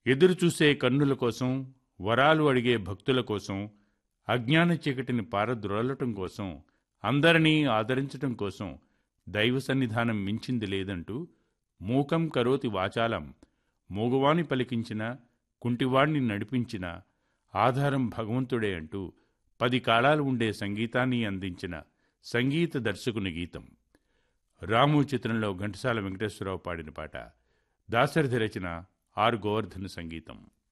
ఎదురుచూసే కన్నుల కోసం వరాలు అడిగే భక్తుల కోసం అజ్ఞాన చీకటిని పారద్రోలటం కోసం అందరినీ ఆదరించటం కోసం దైవ సన్నిధానం మించింది లేదంటూ మూకం కరోతి వాచాలం మూగవాణి పలికించిన కుంటివాణ్ణి నడిపించిన ఆధారం భగవంతుడే అంటూ పది కాలాలు ఉండే సంగీతాన్ని అందించిన సంగీత దర్శకుని గీతం రాము చిత్రంలో ఘంటసాల వెంకటేశ్వరరావు పాడిన పాట దాశరథి రచన ఆర్ గోవర్ధన్ సంగీతం